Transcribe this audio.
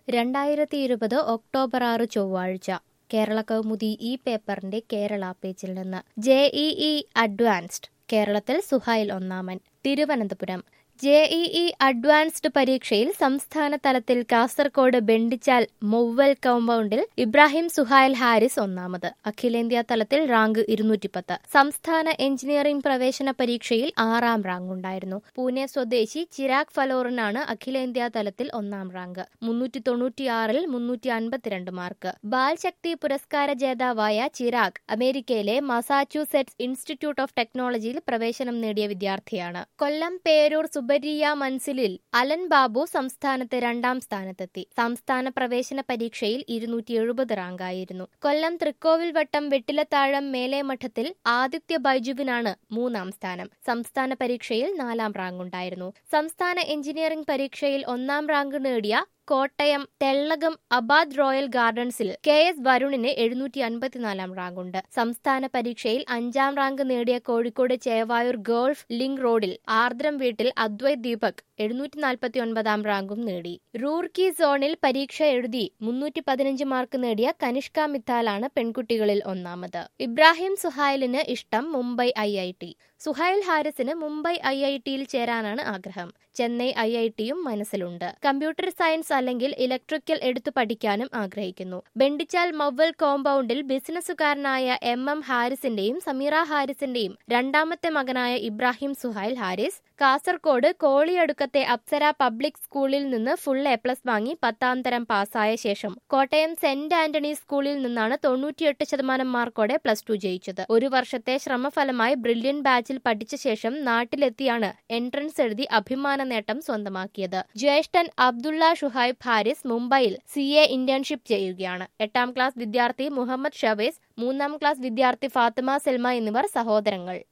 രണ്ടായിരത്തി ഇരുപത് ഒക്ടോബർ ആറ് ചൊവ്വാഴ്ച കേരള കൗമുദി ഈ പേപ്പറിന്റെ കേരള പേജിൽ നിന്ന് ജെ ഇ ഇ അഡ്വാൻസ്ഡ് കേരളത്തിൽ സുഹൈൽ ഒന്നാമൻ Thiruvananthapuram J E E advanced പരീക്ഷയിൽ സംസ്ഥാന തലത്തിൽ കാസർകോട് ബെണ്ടിച്ചാൽ മൊവ്വൽ കോമ്പൗണ്ടിൽ ഇബ്രാഹിം സുഹൈൽ ഹാരിസ് ഒന്നാമത് അഖിലേന്ത്യാ തലത്തിൽ റാങ്ക് ഇരുന്നൂറ്റിപ്പത്ത് സംസ്ഥാന എഞ്ചിനീയറിംഗ് പ്രവേശന പരീക്ഷയിൽ ആറാം റാങ്ക് ഉണ്ടായിരുന്നു പൂനെ സ്വദേശി ചിരാഗ് ഫലോറിനാണ് അഖിലേന്ത്യാ തലത്തിൽ ഒന്നാം റാങ്ക് മുന്നൂറ്റി തൊണ്ണൂറ്റിയാറിൽ മുന്നൂറ്റി അൻപത്തിരണ്ട് മാർക്ക് ബാൽശക്തി പുരസ്കാര ജേതാവായ ചിരാഗ് അമേരിക്കയിലെ മസാച്യൂസെറ്റ്സ് ഇൻസ്റ്റിറ്റ്യൂട്ട് ഓഫ് ടെക്നോളജിയിൽ പ്രവേശനം നേടിയ വിദ്യാർത്ഥിയാണ് കൊല്ലം പേരൂർ സുബരിയ മൻസിലിൽ അലൻ ബാബു സംസ്ഥാനത്ത് രണ്ടാം സ്ഥാനത്തെത്തി സംസ്ഥാന പ്രവേശന പരീക്ഷയിൽ ഇരുന്നൂറ്റി എഴുപത് റാങ്കായിരുന്നു കൊല്ലം തൃക്കോവിൽ വട്ടം വെട്ടിലത്താഴം മേലേമഠത്തിൽ ആദിത്യ ബൈജുവിനാണ് മൂന്നാം സ്ഥാനം സംസ്ഥാന പരീക്ഷയിൽ നാലാം റാങ്ക് ഉണ്ടായിരുന്നു സംസ്ഥാന എഞ്ചിനീയറിംഗ് പരീക്ഷയിൽ ഒന്നാം റാങ്ക് നേടിയ കോട്ടയം തെള്ളകം അബാദ് റോയൽ ഗാർഡൻസിൽ കെ എസ് വരുണിന് എഴുന്നൂറ്റി അൻപത്തിനാലാം റാങ്കുണ്ട് സംസ്ഥാന പരീക്ഷയിൽ അഞ്ചാം റാങ്ക് നേടിയ കോഴിക്കോട് ചേവായൂർ ഗോൾഫ് ലിങ്ക് റോഡിൽ ആർദ്രം വീട്ടിൽ അദ്വൈത് ദീപക് എഴുന്നൂറ്റി നാൽപ്പത്തി ഒൻപതാം റാങ്കും നേടി റൂർക്കി സോണിൽ പരീക്ഷ എഴുതി മുന്നൂറ്റി പതിനഞ്ച് മാർക്ക് നേടിയ കനിഷ്ക മിത്താലാണ് പെൺകുട്ടികളിൽ ഒന്നാമത് ഇബ്രാഹിം സുഹൈലിന് ഇഷ്ടം Mumbai I I T Suhail ഹാരിസിന് മുംബൈ ഐ ഐ ടിയിൽ ചേരാനാണ് ആഗ്രഹം ചെന്നൈ ഐ ഐ ടിയും മനസ്സിലുണ്ട് കമ്പ്യൂട്ടർ സയൻസ് അല്ലെങ്കിൽ ഇലക്ട്രിക്കൽ എടുത്തു പഠിക്കാനും ആഗ്രഹിക്കുന്നു ബെണ്ടിച്ചാൽ മൊവൽ കോമ്പൗണ്ടിൽ ബിസിനസ്സുകാരനായ എം എം ഹാരിസിന്റെയും സമീറ ഹാരിസിന്റെയും രണ്ടാമത്തെ മകനായ ഇബ്രാഹിം സുഹൈൽ ഹാരിസ് കാസർകോട് കോളിയടുക്കത്തെ അപ്സര പബ്ലിക് സ്കൂളിൽ നിന്ന് ഫുൾ എ പ്ലസ് വാങ്ങി പത്താം തരം പാസ്സായ ശേഷം കോട്ടയം സെന്റ് ആന്റണി സ്കൂളിൽ നിന്നാണ് തൊണ്ണൂറ്റിയെട്ട് ശതമാനം മാർക്കോടെ പ്ലസ് ടു ജയിച്ചത് ഒരു വർഷത്തെ ശ്രമഫലമായി ബ്രില്യൻ ബാച്ചിൽ പഠിച്ച ശേഷം നാട്ടിലെത്തിയാണ് എൻട്രൻസ് എഴുതി അഭിമാന നേട്ടം സ്വന്തമാക്കിയത് ജ്യേഷ്ഠൻ അബ്ദുള്ള ഷുഹൈബ് ഹാരിസ് മുംബൈയിൽ സി എ ഇന്റേൺഷിപ്പ് ചെയ്യുകയാണ് എട്ടാം ക്ലാസ് വിദ്യാർത്ഥി മുഹമ്മദ് ഷവേസ് മൂന്നാം ക്ലാസ് വിദ്യാർത്ഥി ഫാത്തിമ സെൽമ എന്നിവർ സഹോദരങ്ങൾ